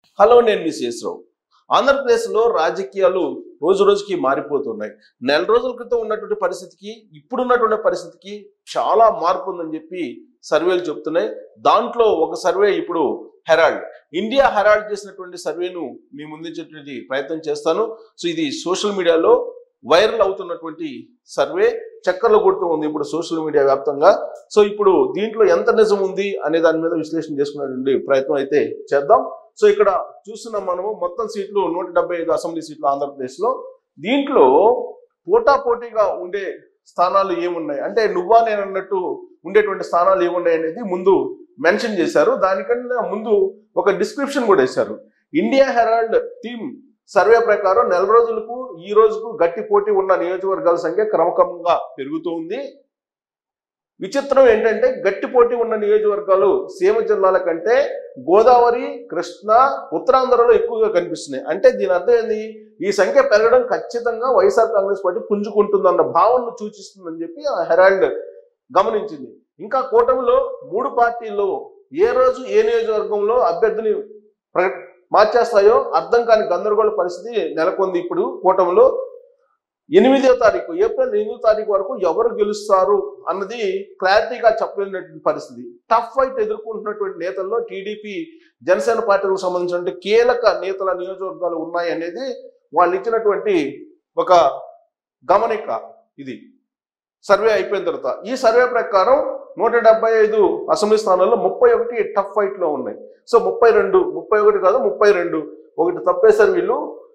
hello నేను మీ శేషరావు ఆంధ్రప్రదేశ్లో రాజకీయాలు రోజు రోజుకి మారిపోతున్నాయి నెల రోజుల క్రితం ఉన్నటువంటి పరిస్థితికి ఇప్పుడున్నటువంటి పరిస్థితికి చాలా మార్పు ఉందని చెప్పి సర్వేలు చెప్తున్నాయి దాంట్లో ఒక సర్వే ఇప్పుడు హెరాల్డ్ ఇండియా హెరాల్డ్ చేసినటువంటి సర్వేను మీ ముందుంచేటువంటి ప్రయత్నం చేస్తాను సో ఇది సోషల్ మీడియాలో వైరల్ అవుతున్నటువంటి సర్వే చక్కర్లు కొడుతూ ఉంది ఇప్పుడు సోషల్ మీడియా వ్యాప్తంగా సో ఇప్పుడు దీంట్లో ఎంత నిజం ఉంది అనే దాని మీద విశ్లేషణ చేసుకునేటువంటి ప్రయత్నం అయితే చేద్దాం సో ఇక్కడ చూస్తున్నాం మనము మొత్తం సీట్లు నూట డెబ్బై ఐదు అసెంబ్లీ సీట్లు ఆంధ్రప్రదేశ్లో దీంట్లో పోటా పోటీగా ఉండే స్థానాలు ఏమున్నాయి అంటే నువ్వా నేను అన్నట్టు ఉండేటువంటి స్థానాలు ఏమున్నాయి అనేది ముందు మెన్షన్ చేశారు దానికన్నా ముందు ఒక డిస్క్రిప్షన్ కూడా వేశారు ఇండియా హెరాల్డ్ టీమ్ సర్వే ప్రకారం నెల రోజులకు ఈ రోజుకు గట్టి పోటీ ఉన్న నియోజకవర్గాల సంఖ్య క్రమక్రమంగా పెరుగుతూ ఉంది విచిత్రం ఏంటంటే గట్టి పోటీ ఉన్న నియోజకవర్గాలు సీమ జిల్లాల కంటే గోదావరి కృష్ణ ఉత్తరాంధ్రలో ఎక్కువగా కనిపిస్తున్నాయి అంటే దీని అర్థం ఏంది ఈ సంఖ్య పెరగడం ఖచ్చితంగా వైఎస్ఆర్ కాంగ్రెస్ పార్టీ పుంజుకుంటుందన్న భావనను సూచిస్తుందని చెప్పి ఆ హెరాల్డ్ గమనించింది ఇంకా కూటమిలో మూడు పార్టీల్లో ఏ రోజు ఏ నియోజకవర్గంలో అభ్యర్థిని ప్రకట మార్చేస్తాయో అర్థం కాని గందరగోళ పరిస్థితి నెలకొంది ఇప్పుడు కూటమిలో ఎనిమిదో తారీఖు ఏప్రిల్ ఎనిమిదో తారీఖు వరకు ఎవరు గెలుస్తారు అన్నది క్లారిటీగా చెప్పలేనటువంటి పరిస్థితి టఫ్ ఫైట్ ఎదుర్కొంటున్నటువంటి నేతల్లో టీడీపీ జనసేన పార్టీలకు సంబంధించినటువంటి కీలక నేతల నియోజకవర్గాలు ఉన్నాయి అనేది వాళ్ళు ఇచ్చినటువంటి ఒక గమనిక ఇది సర్వే అయిపోయిన తర్వాత ఈ సర్వే ప్రకారం నూట డెబ్బై ఐదు అసెంబ్లీ స్థానాల్లో ముప్పై ఒకటి టఫ్ ఫైట్ లో ఉన్నాయి సో ముప్పై రెండు ముప్పై ఒకటి కాదు ముప్పై రెండు ఒకటి తప్పేశారు వీళ్ళు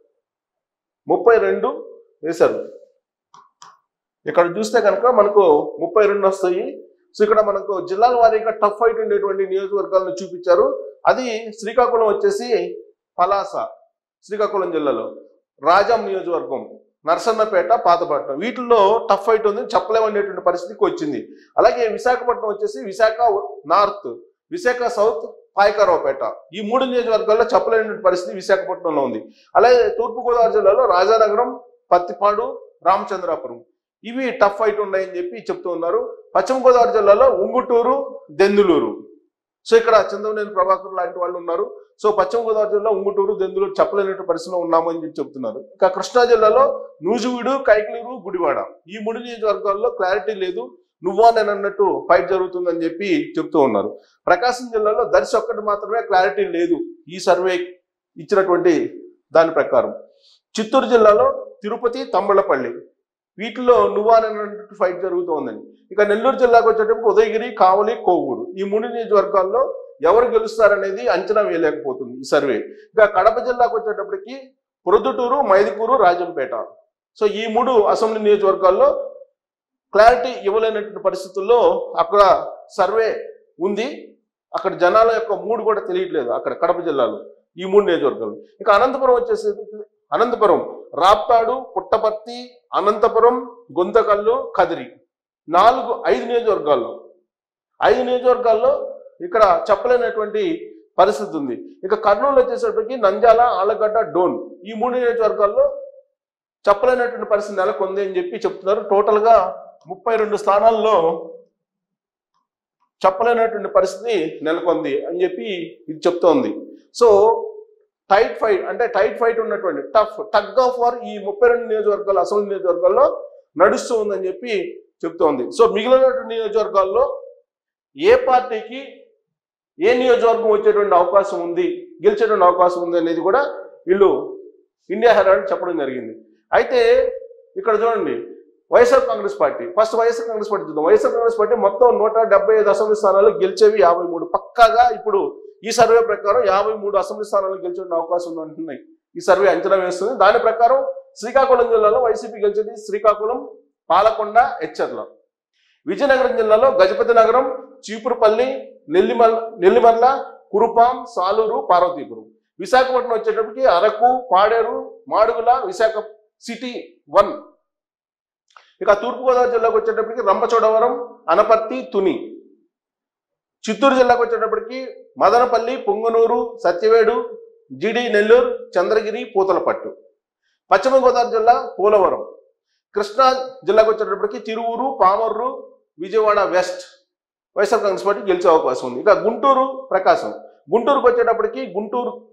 ముప్పై రెండు వేశారు ఇక్కడ చూస్తే కనుక మనకు ముప్పై రెండు వస్తాయి సో ఇక్కడ మనకు జిల్లాల వారీగా టఫ్ ఫైట్ ఉండేటువంటి నియోజకవర్గాలను చూపించారు అది శ్రీకాకుళం వచ్చేసి పలాస శ్రీకాకుళం జిల్లాలో రాజాం నియోజకవర్గం నరసన్నపేట పాతపట్నం వీటిల్లో టఫ్ ఫైట్ ఉంది చెప్పలేమనేటువంటి పరిస్థితికి వచ్చింది అలాగే విశాఖపట్నం వచ్చేసి విశాఖ నార్త్ విశాఖ సౌత్ పాయకరావుపేట ఈ మూడు నియోజకవర్గాల్లో చెప్పలేనటువంటి పరిస్థితి విశాఖపట్నంలో ఉంది అలాగే తూర్పుగోదావరి జిల్లాలో రాజానగరం పత్తిపాడు రామచంద్రాపురం ఇవి టఫ్ ఫైట్ ఉన్నాయని చెప్పి చెప్తూ ఉన్నారు పశ్చిమ గోదావరి జిల్లాలో ఉంగుటూరు దెందులూరు సో ఇక్కడ చంద్రనేని ప్రభాకర్ లాంటి వాళ్ళు ఉన్నారు సో పశ్చిమ గోదావరి జిల్లా ఉంగుటూరు దెందులూరు చెప్పలేనటువంటి పరిస్థితిలో ఉన్నామని చెప్పి చెప్తున్నారు ఇక కృష్ణా జిల్లాలో నూజువీడు కైకలూరు గుడివాడ ఈ మూడు నియోజకవర్గాల్లో క్లారిటీ లేదు నువ్వా నేను అన్నట్టు ఫైట్ జరుగుతుందని చెప్పి చెప్తూ ఉన్నారు ప్రకాశం జిల్లాలో దర్శి ఒక్కటి మాత్రమే క్లారిటీ లేదు ఈ సర్వే ఇచ్చినటువంటి దాని ప్రకారం చిత్తూరు జిల్లాలో తిరుపతి తంబళపల్లి వీటిలో నువ్వా నేను అన్నట్టు ఫైట్ జరుగుతోందని ఇక నెల్లూరు జిల్లాకు వచ్చేటప్పుడు ఉదయగిరి కావలి కోవూరు ఈ మూడు నియోజకవర్గాల్లో ఎవరు గెలుస్తారనేది అంచనా వేయలేకపోతుంది ఈ సర్వే ఇక కడప జిల్లాకు వచ్చేటప్పటికి ప్రొద్దుటూరు మైదుకూరు రాజంపేట సో ఈ మూడు అసెంబ్లీ నియోజకవర్గాల్లో క్లారిటీ ఇవ్వలేనటువంటి పరిస్థితుల్లో అక్కడ సర్వే ఉంది అక్కడ జనాల యొక్క మూడు కూడా తెలియట్లేదు అక్కడ కడప జిల్లాలో ఈ మూడు నియోజకవర్గాలు ఇక అనంతపురం వచ్చేసి అనంతపురం రాప్తాడు పుట్టపర్తి అనంతపురం గుంతకల్లు కదిరి నాలుగు ఐదు నియోజకవర్గాల్లో ఐదు నియోజకవర్గాల్లో ఇక్కడ చెప్పలేనటువంటి పరిస్థితి ఉంది ఇక కర్నూలు వచ్చేసరికి నంద్యాల ఆలగడ్డ డోన్ ఈ మూడు నియోజకవర్గాల్లో చెప్పలేనటువంటి పరిస్థితి నెలకొంది అని చెప్పి చెప్తున్నారు టోటల్గా ముప్పై రెండు స్థానాల్లో చెప్పలేనటువంటి పరిస్థితి నెలకొంది అని చెప్పి ఇది చెప్తోంది సో టైట్ ఫైట్ అంటే టైట్ ఫైట్ ఉన్నటువంటి టఫ్ టగ్ ఆఫ్ వార్ ఈ ముప్పై రెండు నియోజకవర్గాలు అసెంబ్లీ నియోజకవర్గాల్లో నడుస్తూ ఉందని చెప్పి చెప్తోంది సో మిగిలినటువంటి నియోజకవర్గాల్లో ఏ పార్టీకి ఏ నియోజకవర్గం వచ్చేటువంటి అవకాశం ఉంది గెలిచేటువంటి అవకాశం ఉంది అనేది కూడా వీళ్ళు ఇండియా హెరాల్డ్ చెప్పడం జరిగింది అయితే ఇక్కడ చూడండి YSR Congress party first YSR Congress party చూద్దాం వైఎస్ఆర్ కాంగ్రెస్ పార్టీ మొత్తం నూట డెబ్బై ఐదు అసెంబ్లీ స్థానాలు గెలిచేవి యాభై మూడు పక్కాగా ఇప్పుడు ఈ సర్వే ప్రకారం యాభై మూడు అసెంబ్లీ స్థానాలు గెలిచే అవకాశం ఉంది అంటున్నాయి ఈ సర్వే అంచనా వేస్తుంది దాని ప్రకారం శ్రీకాకుళం జిల్లాలో వైసీపీ గెలిచేది శ్రీకాకుళం పాలకొండ హెచ్చర్ల విజయనగరం జిల్లాలో గజపతి నగరం చీపురుపల్లి నెల్లిమల్ నెల్లిమర్ల కురుపాం సాలూరు పార్వతీపురం విశాఖపట్నం వచ్చేటప్పటికి అరకు పాడేరు మాడుగుల విశాఖ సిటీ వన్ ఇక తూర్పుగోదావరి జిల్లాకు వచ్చేటప్పటికి రంపచోడవరం అనపర్తి తుని చిత్తూరు జిల్లాకు వచ్చేటప్పటికి మదనపల్లి పొంగనూరు సత్యవేడు జిడి నెల్లూరు చంద్రగిరి పూతలపట్టు పశ్చిమ గోదావరి జిల్లా పోలవరం కృష్ణా జిల్లాకు వచ్చేటప్పటికి Tiruvuru Pamarru Vijayawada west YSR Congress party గెలిచే అవకాశం ఉంది ఇక గుంటూరు ప్రకాశం గుంటూరుకు వచ్చేటప్పటికి గుంటూరు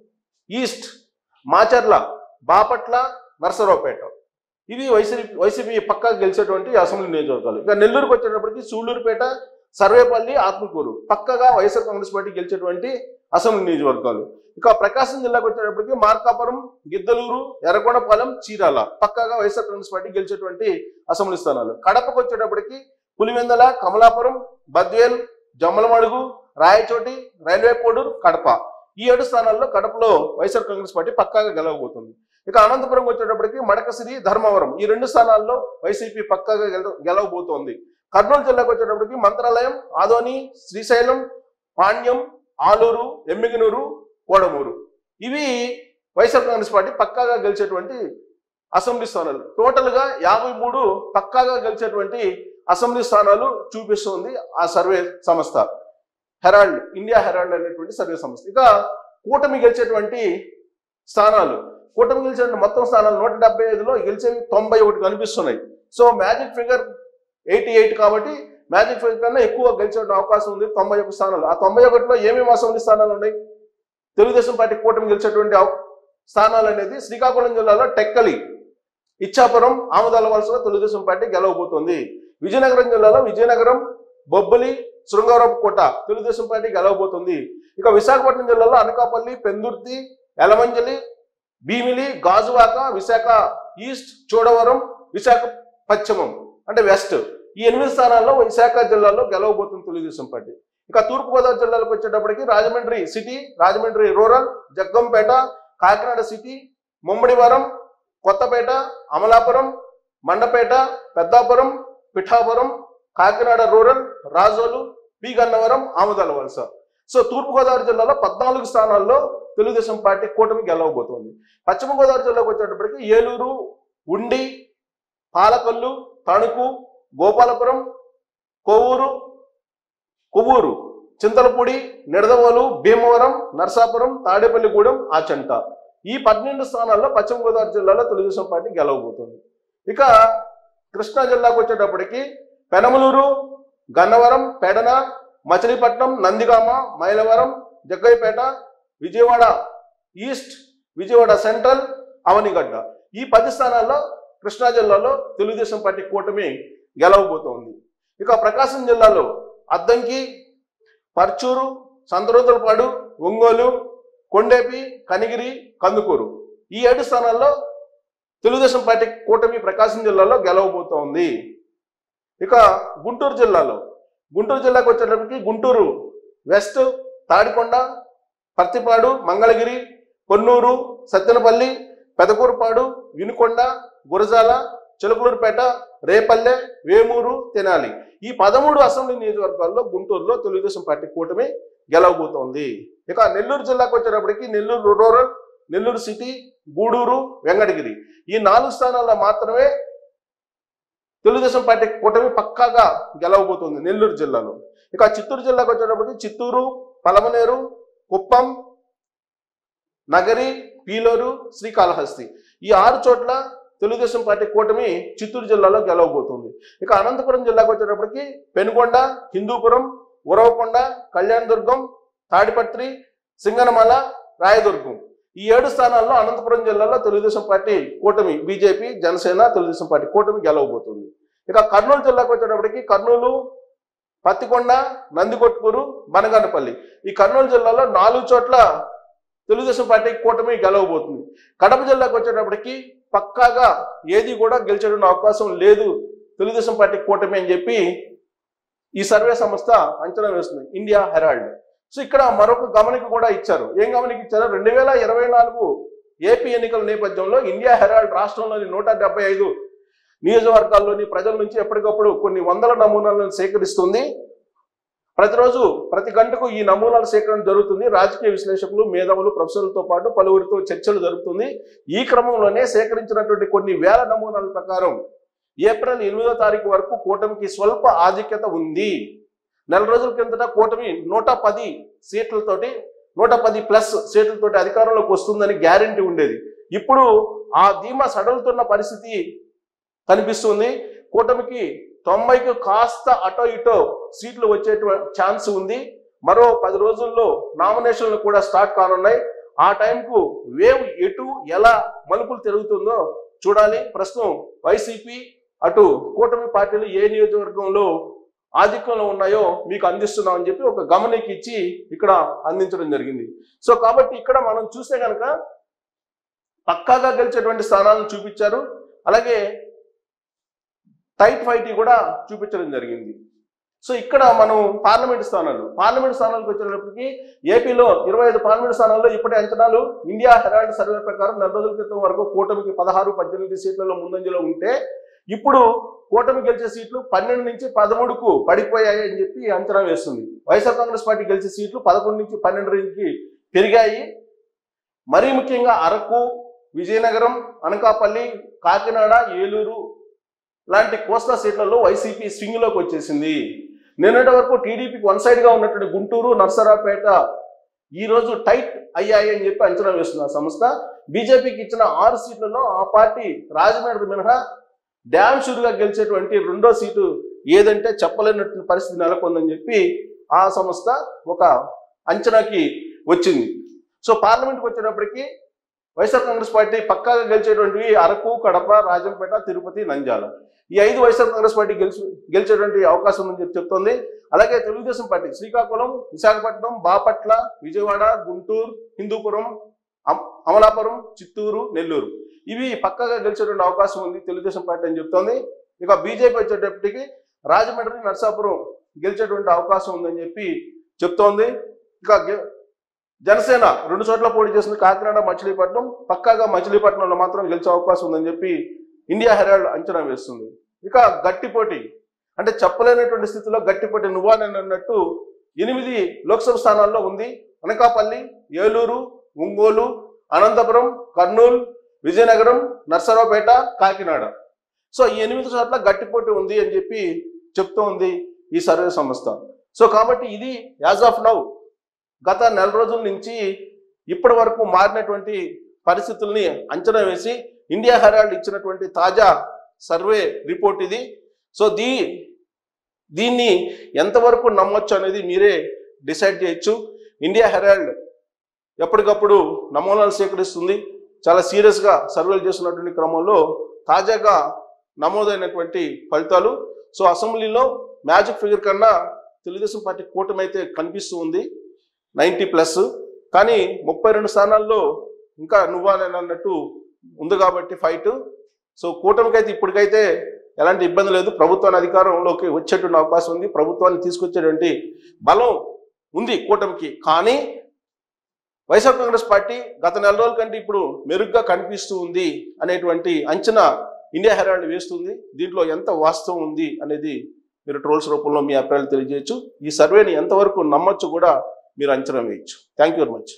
ఈస్ట్ మాచర్ల బాపట్ల నర్సరావుపేట ఇవి వైసీపీ వైసీపీ పక్కా గెలిచేటువంటి అసెంబ్లీ నియోజకవర్గాలు ఇక నెల్లూరుకు వచ్చేటప్పటికి సూళ్లూరుపేట సర్వేపల్లి ఆత్మకూరు పక్కగా వైఎస్ఆర్ కాంగ్రెస్ పార్టీ గెలిచేటువంటి అసెంబ్లీ నియోజకవర్గాలు ఇక ప్రకాశం జిల్లాకు వచ్చేటప్పటికి మార్కాపురం గిద్దలూరు ఎర్రగొండపాలెం చీరాల పక్కగా వైఎస్ఆర్ కాంగ్రెస్ పార్టీ గెలిచేటువంటి అసెంబ్లీ స్థానాలు కడపకు వచ్చేటప్పటికి పులివెందల కమలాపురం బద్వేల్ జమ్మలమడుగు రాయచోటి రైల్వే కోడూరు కడప ఈ ఏడు స్థానాల్లో కడపలో వైఎస్ఆర్ కాంగ్రెస్ పార్టీ పక్కాగా గెలవబోతుంది ఇక అనంతపురం వచ్చేటప్పటికి మడకసిరి ధర్మవరం ఈ రెండు స్థానాల్లో వైసీపీ పక్కాగా గెల గెలవబోతోంది కర్నూలు జిల్లాకు వచ్చేటప్పటికి మంత్రాలయం ఆదోని శ్రీశైలం పాణ్యం ఆలూరు ఎమ్మిగనూరు కోడమూరు ఇవి వైఎస్ఆర్ కాంగ్రెస్ పార్టీ పక్కాగా గెలిచేటువంటి అసెంబ్లీ స్థానాలు టోటల్ గా యాభై మూడు పక్కాగా గెలిచేటువంటి అసెంబ్లీ స్థానాలు చూపిస్తుంది ఆ సర్వే సంస్థ హెరాల్డ్ ఇండియా హెరాల్డ్ అనేటువంటి సర్వే సంస్థ ఇక కూటమి గెలిచేటువంటి స్థానాలు కూటమి గెలిచిన మొత్తం స్థానాలు నూట డెబ్బై ఐదులో గెలిచేవి తొంభై ఒకటి కనిపిస్తున్నాయి so magic figure eighty eight కాబట్టి మ్యాజిక్ ఫిగర్ కన్నా ఎక్కువ గెలిచే అవకాశం ఉంది తొంభై ఒక స్థానాలు ఆ తొంభై ఒకటిలో ఏమేమి అసెంబ్లీ స్థానాలు ఉన్నాయి తెలుగుదేశం పార్టీ కూటమి గెలిచేటువంటి అవ- స్థానాలు అనేది శ్రీకాకుళం జిల్లాలో టెక్కలి ఇచ్చాపురం ఆమదాల వలసలో తెలుగుదేశం పార్టీ గెలవబోతోంది విజయనగరం జిల్లాలో విజయనగరం బొబ్బలి శృంగారపు కోట తెలుగుదేశం పార్టీ గెలవబోతుంది ఇక విశాఖపట్నం జిల్లాలో అనకాపల్లి పెందుర్తి ఎలమంజలి భీమిలి గాజువాక విశాఖ ఈస్ట్ చోడవరం విశాఖ పశ్చిమం అంటే వెస్ట్ ఈ ఎనిమిది స్థానాల్లో విశాఖ జిల్లాలో గెలవబోతుంది తెలుగుదేశం పార్టీ ఇక తూర్పుగోదావరి జిల్లాలకు వచ్చేటప్పటికి Rajahmundry city Rajahmundry rural Jaggampeta Kakinada city Mummidivaram Kothapeta Amalapuram Mandapeta Peddapuram Pithapuram Kakinada rural Razole P Gannavaram Amudala Valasa so తూర్పుగోదావరి జిల్లాలో పద్నాలుగు స్థానాల్లో తెలుగుదేశం పార్టీ కూటమి గెలవబోతోంది పశ్చిమ గోదావరి జిల్లాకు వచ్చేటప్పటికి ఏలూరు ఉండి పాలకొల్లు తణుకు గోపాలపురం కొవ్వూరు కొవ్వూరు చింతలపూడి నిడదవోలు భీమవరం నర్సాపురం తాడేపల్లిగూడెం ఆచంట ఈ పన్నెండు స్థానాల్లో పశ్చిమ గోదావరి జిల్లాలో తెలుగుదేశం పార్టీ గెలవబోతుంది ఇక కృష్ణా జిల్లాకు వచ్చేటప్పటికి పెనమలూరు గన్నవరం పెడన మచిలీపట్నం నందిగామ మైలవరం జగ్గయ్యపేట విజయవాడ ఈస్ట్ విజయవాడ సెంట్రల్ అవనిగడ్డ ఈ పది స్థానాల్లో కృష్ణా జిల్లాలో తెలుగుదేశం పార్టీ కూటమి గెలవబోతోంది ఇక ప్రకాశం జిల్లాలో అద్దంకి పర్చూరు సంతరోతులపాడు ఒంగోలు కొండేపి కనిగిరి కందుకూరు ఈ ఏడు స్థానాల్లో తెలుగుదేశం పార్టీ కూటమి ప్రకాశం జిల్లాలో గెలవబోతోంది ఇక గుంటూరు జిల్లాలో గుంటూరు జిల్లాకు వచ్చేటప్పటికి గుంటూరు వెస్ట్ తాడికొండ పర్తిపాడు మంగళగిరి కొన్నూరు సత్తెనపల్లి పెదకూరుపాడు వినుకొండ గురజాల చిలకలూరుపేట రేపల్లె వేమూరు తెనాలి ఈ పదమూడు అసెంబ్లీ నియోజకవర్గాల్లో గుంటూరులో తెలుగుదేశం పార్టీ కూటమి గెలవబోతోంది ఇక నెల్లూరు జిల్లాకు వచ్చేటప్పటికి నెల్లూరు రూరల్ నెల్లూరు సిటీ గూడూరు వెంకటగిరి ఈ నాలుగు స్థానాల్లో మాత్రమే తెలుగుదేశం పార్టీ కూటమి పక్కాగా గెలవబోతుంది నెల్లూరు జిల్లాలో ఇక చిత్తూరు జిల్లాకు వచ్చేటప్పటికి చిత్తూరు పలమనేరు కుప్పం నగరి పీలోరు శ్రీకాళహస్తి ఈ ఆరు చోట్ల తెలుగుదేశం పార్టీ కూటమి చిత్తూరు జిల్లాలో గెలవబోతుంది ఇక అనంతపురం జిల్లాకు వచ్చేటప్పటికి పెనుకొండ హిందూపురం ఉరవకొండ కళ్యాణదుర్గం తాడిపత్రి సింగనమల రాయదుర్గం ఈ ఏడు స్థానాల్లో అనంతపురం జిల్లాలో తెలుగుదేశం పార్టీ కూటమి బీజేపీ జనసేన తెలుగుదేశం పార్టీ కూటమి గెలవబోతుంది ఇక కర్నూలు జిల్లాకు వచ్చేటప్పటికి కర్నూలు పత్తికొండ నందికొట్కూరు బనగానపల్లి ఈ కర్నూలు జిల్లాలో నాలుగు చోట్ల తెలుగుదేశం పార్టీ కూటమి గెలవబోతుంది కడప జిల్లాకు వచ్చేటప్పటికి పక్కాగా ఏది కూడా గెలిచేటువంటి అవకాశం లేదు తెలుగుదేశం పార్టీ కూటమి అని చెప్పి ఈ సర్వే సంస్థ అంచనా వేస్తుంది ఇండియా హెరాల్డ్ సో ఇక్కడ మరొక గమనిక కూడా ఇచ్చారు ఏం గమనిక ఇచ్చారు రెండు వేల ఇరవై నాలుగు ఏపీ ఎన్నికల నేపథ్యంలో ఇండియా హెరాల్డ్ రాష్ట్రంలోని నూట డెబ్బై ఐదు నియోజకవర్గాల్లోని ప్రజల నుంచి ఎప్పటికప్పుడు కొన్ని వందల నమూనాలను సేకరిస్తుంది ప్రతిరోజు ప్రతి గంటకు ఈ నమూనాల సేకరణ జరుగుతుంది రాజకీయ విశ్లేషకులు మేధావులు ప్రొఫెసర్లతో పాటు పలువురితో చర్చలు జరుగుతుంది ఈ క్రమంలోనే సేకరించినటువంటి కొన్ని వేల నమూనాల ప్రకారం ఏప్రిల్ ఎనిమిదో తారీఖు వరకు కూటమికి స్వల్ప ఆధిక్యత ఉంది నెల రోజుల కిందట కూటమి నూట పది సీట్లతోటి నూట పది ప్లస్ సీట్లతోటి అధికారంలోకి వస్తుందని గ్యారంటీ ఉండేది ఇప్పుడు ఆ ధీమా సడలుతున్న పరిస్థితి కనిపిస్తుంది కూటమికి తొంభైకి కాస్త అటో ఇటో సీట్లు వచ్చే ఛాన్స్ ఉంది మరో పది రోజుల్లో నామినేషన్లు కూడా స్టార్ట్ కానున్నాయి ఆ టైంకు వేవ్ ఎటు ఎలా మలుపులు తిరుగుతుందో చూడాలి ప్రస్తుతం వైసీపీ అటు కూటమి పార్టీలు ఏ నియోజకవర్గంలో ఆధిక్యంలో ఉన్నాయో మీకు అందిస్తున్నామని చెప్పి ఒక గమనిక ఇచ్చి ఇక్కడ అందించడం జరిగింది సో కాబట్టి ఇక్కడ మనం చూస్తే కనుక పక్కాగా గెలిచేటువంటి స్థానాలను చూపించారు అలాగే టైట్ ఫైట్ కూడా చూపించడం జరిగింది సో ఇక్కడ మనం పార్లమెంట్ స్థానాలు పార్లమెంట్ స్థానాలకు వచ్చేటప్పటికి ఏపీలో ఇరవై ఐదు పార్లమెంట్ స్థానాల్లో ఇప్పటి అంచనాలు ఇండియా హెరాల్డ్ సర్వే ప్రకారం నెల రోజుల క్రితం వరకు కూటమికి పదహారు పద్దెనిమిది సీట్లలో ముందంజలో ఉంటే ఇప్పుడు కూటమి గెలిచే సీట్లు పన్నెండు నుంచి పదమూడుకు పడిపోయాయి అని చెప్పి అంచనా వేస్తుంది వైఎస్ఆర్ కాంగ్రెస్ పార్టీ గెలిచే సీట్లు పదకొండు నుంచి పన్నెండు రేంజ్కి పెరిగాయి మరీ ముఖ్యంగా అరకు విజయనగరం అనకాపల్లి కాకినాడ ఏలూరు లాంటి కోస్తా సీట్లలో వైసీపీ స్వింగ్లోకి వచ్చేసింది నిన్నటి వరకు టీడీపీకి వన్ సైడ్గా ఉన్నటువంటి గుంటూరు నర్సరాపేట ఈ రోజు టైట్ అయ్యాయి అని చెప్పి అంచనా వేస్తుంది ఆ సంస్థ బీజేపీకి ఇచ్చిన ఆరు సీట్లలో ఆ పార్టీ రాజమండ్రి మినహా డ్యామ్ షూర్గా గెలిచేటువంటి రెండో సీటు ఏదంటే చెప్పలేనటువంటి పరిస్థితి నెలకొందని చెప్పి ఆ సంస్థ ఒక అంచనాకి వచ్చింది సో పార్లమెంట్కి వచ్చేటప్పటికి వైఎస్ఆర్ కాంగ్రెస్ పార్టీ పక్కాగా గెలిచేటువంటివి అరకు కడప రాజంపేట తిరుపతి నంద్యాల ఈ ఐదు వైఎస్ఆర్ కాంగ్రెస్ పార్టీ గెలిచి గెలిచేటువంటి అవకాశం ఉందని చెప్పి చెప్తోంది అలాగే తెలుగుదేశం పార్టీ శ్రీకాకుళం విశాఖపట్నం బాపట్ల విజయవాడ గుంటూరు హిందూపురం అమ- అమలాపురం చిత్తూరు నెల్లూరు ఇవి పక్కగా గెలిచేటువంటి అవకాశం ఉంది తెలుగుదేశం పార్టీ అని చెప్తోంది ఇక బీజేపీ వచ్చేటప్పటికి రాజమండ్రి నర్సాపురం గెలిచేటువంటి అవకాశం ఉందని చెప్పి చెప్తోంది ఇక గె- జనసేన రెండు చోట్ల పోటీ చేస్తుంది కాకినాడ మచిలీపట్నం పక్కాగా మచిలీపట్నంలో మాత్రం గెలిచే అవకాశం ఉందని చెప్పి ఇండియా హెరాల్డ్ అంచనా వేస్తుంది ఇక గట్టి పోటీ అంటే చెప్పలేనటువంటి స్థితిలో గట్టి పోటీ నువ్వా నేను అన్నట్టు ఎనిమిది లోక్సభ స్థానాల్లో ఉంది అనకాపల్లి ఏలూరు ఒంగోలు అనంతపురం కర్నూలు విజయనగరం నర్సరావుపేట కాకినాడ సో ఈ ఎనిమిది చోట్ల గట్టి పోటీ ఉంది అని చెప్పి చెప్తూ ఉంది ఈ సర్వే సంస్థ సో కాబట్టి ఇది యాజ్ ఆఫ్ నౌ గత నెల రోజుల నుంచి ఇప్పటి వరకు మారినటువంటి పరిస్థితుల్ని అంచనా వేసి ఇండియా హెరాల్డ్ ఇచ్చినటువంటి తాజా సర్వే రిపోర్ట్ ఇది సో దీ దీన్ని ఎంతవరకు నమ్మొచ్చు అనేది మీరే డిసైడ్ చేయొచ్చు ఇండియా హెరాల్డ్ ఎప్పటికప్పుడు నమూనాలు సేకరిస్తుంది చాలా సీరియస్గా సర్వేలు చేస్తున్నటువంటి క్రమంలో తాజాగా నమోదైనటువంటి ఫలితాలు సో అసెంబ్లీలో మ్యాజిక్ ఫిగర్ కన్నా తెలుగుదేశం పార్టీ కూటమి అయితే కనిపిస్తూ ఉంది నైంటీ ప్లస్ కానీ ముప్పై రెండు స్థానాల్లో ఇంకా నువ్వా నేను అన్నట్టు ఉంది కాబట్టి ఫైట్ సో కూటమికి అయితే ఇప్పటికైతే ఎలాంటి ఇబ్బంది లేదు ప్రభుత్వాన్ని అధికారంలోకి వచ్చేటువంటి అవకాశం ఉంది ప్రభుత్వాన్ని తీసుకొచ్చేటువంటి బలం ఉంది కూటమికి కానీ వైఎస్ఆర్ కాంగ్రెస్ పార్టీ గత నెల రోజుల కంటే ఇప్పుడు మెరుగ్గా కనిపిస్తూ ఉంది అనేటువంటి అంచనా ఇండియా హెరాల్డ్ వేస్తుంది దీంట్లో ఎంత వాస్తవం ఉంది అనేది మీరు ట్రోల్స్ రూపంలో మీ అభిప్రాయాలు తెలియజేయచ్చు ఈ సర్వేని ఎంతవరకు నమ్మొచ్చు కూడా మీరు అంచనా వేయచ్చు థ్యాంక్ యూ వెరీ మచ్